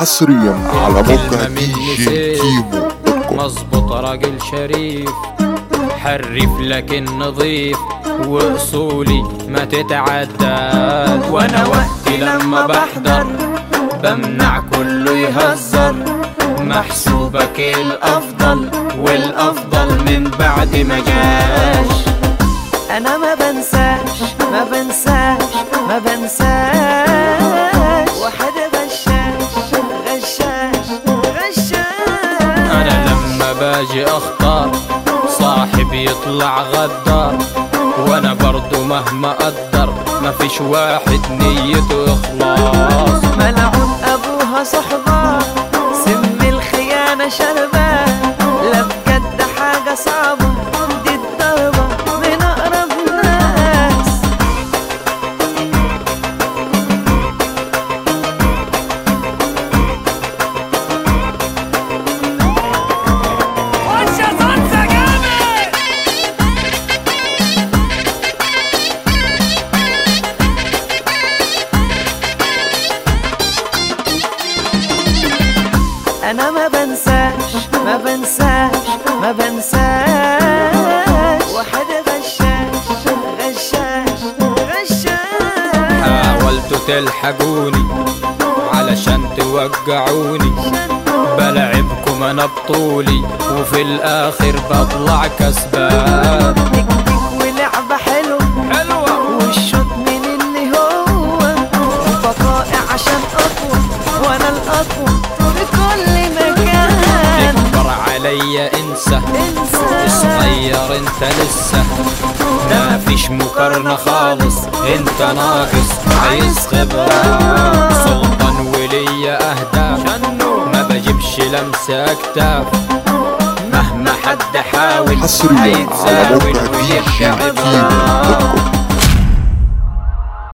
حصريا على موقع كلمة دي مني جي سيف. كيمو دوت كوم مظبوط راجل شريف حرف لكن نظيف واصولي ما تتعداش وانا وقتي لما بحضر بمنع كله يهزر محسوبك الافضل والافضل من بعد ما جاش انا ما بنساش ما بنساش ما بنساش واحد غشاش غشاش غشاش انا لما باجي اختار صاحب يطلع غدار وانا برضو مهما اقدر مفيش واحد نيته اخلاص ملعون ابوها صحبة سم الخيانة شربة لا بجد حاجة صعبة دي الضربة من اقرب ناس انا ما بنساش ما بنساش ما بنساش واحد غشاش غشاش غشاش حاولتوا تلحقوني علشان توقعوني بلعبكم انا بطولي وفي الاخر بطلع كسبان تك تك ولعبة حلوة حلوة والشوط من اللي هو بقائي عشان اقوى وانا الاقوى في كل مكان تكبر عليا انسى انسى صغير انت لسه ما فيش مقارنة خالص انت ناقص عايز خبرة سلطان وليا اهداف ما بجيبش لمسة اكتاف مهما حد حاول حصرياً على هيتزاول موقع ويبقى DJ عبارة